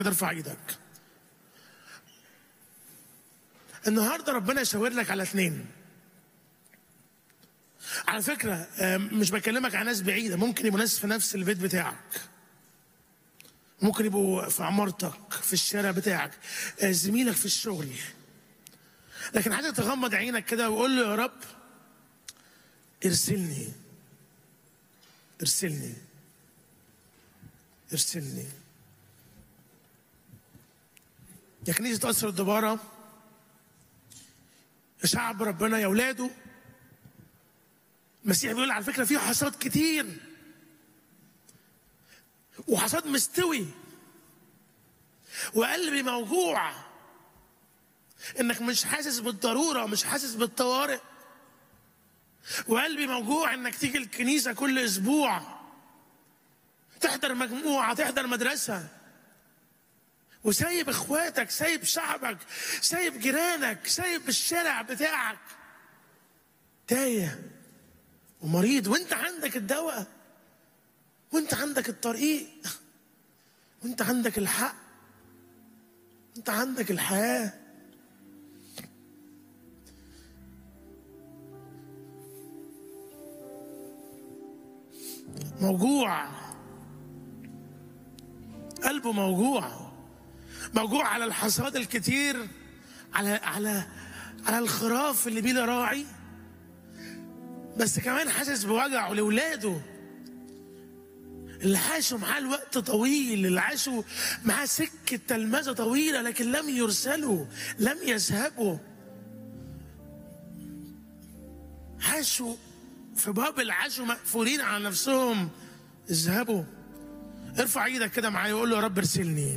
ارفع ايدك النهارده ربنا يشاور لك على اثنين على فكرة آه، مش بكلمك عن ناس بعيدة ممكن يبقوا ناس في نفس البيت بتاعك ممكن يبقوا في عمارتك في الشارع بتاعك آه، زميلك في الشغل لكن عايزك تغمض عينك كده وقول له يا رب ارسلني ارسلني ارسلني يا كنيسة أسر الدبارة يا شعب ربنا يا ولاده المسيح بيقول على فكرة في حصاد كتير وحصاد مستوي وقلبي موجوع انك مش حاسس بالضرورة مش حاسس بالطوارئ وقلبي موجوع انك تيجي الكنيسة كل اسبوع تحضر مجموعة تحضر مدرسة وسايب اخواتك سايب شعبك سايب جيرانك سايب الشارع بتاعك تايه ومريض وانت عندك الدواء وانت عندك الطريق وانت عندك الحق انت عندك الحياه موجوع قلبه موجوع موجوع على الحصاد الكتير على على على الخراف اللي بيه راعي بس كمان حاسس بوجعه لاولاده اللي عاشوا معاه الوقت طويل اللي عاشوا معاه سكة تلمذة طويلة لكن لم يرسلوا لم يذهبوا عاشوا في بابل عاشوا مقفولين على نفسهم اذهبوا ارفع ايدك كده معايا وقول له يا رب ارسلني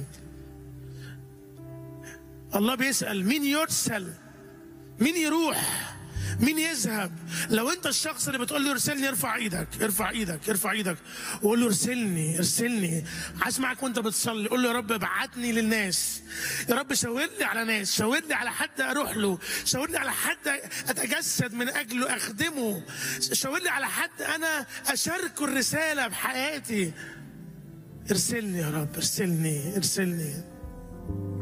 الله بيسأل مين يرسل مين يروح مين يذهب لو انت الشخص اللي بتقول له ارسلني ارفع ايدك ارفع ايدك ارفع ايدك وقول له ارسلني ارسلني اسمعك وانت بتصلي قول له يا رب ابعتني للناس يا رب شاور لي على ناس شاور لي على حد اروح له شاور لي على حد اتجسد من اجله اخدمه شاور لي على حد انا اشاركه الرساله بحياتي ارسلني يا رب ارسلني ارسلني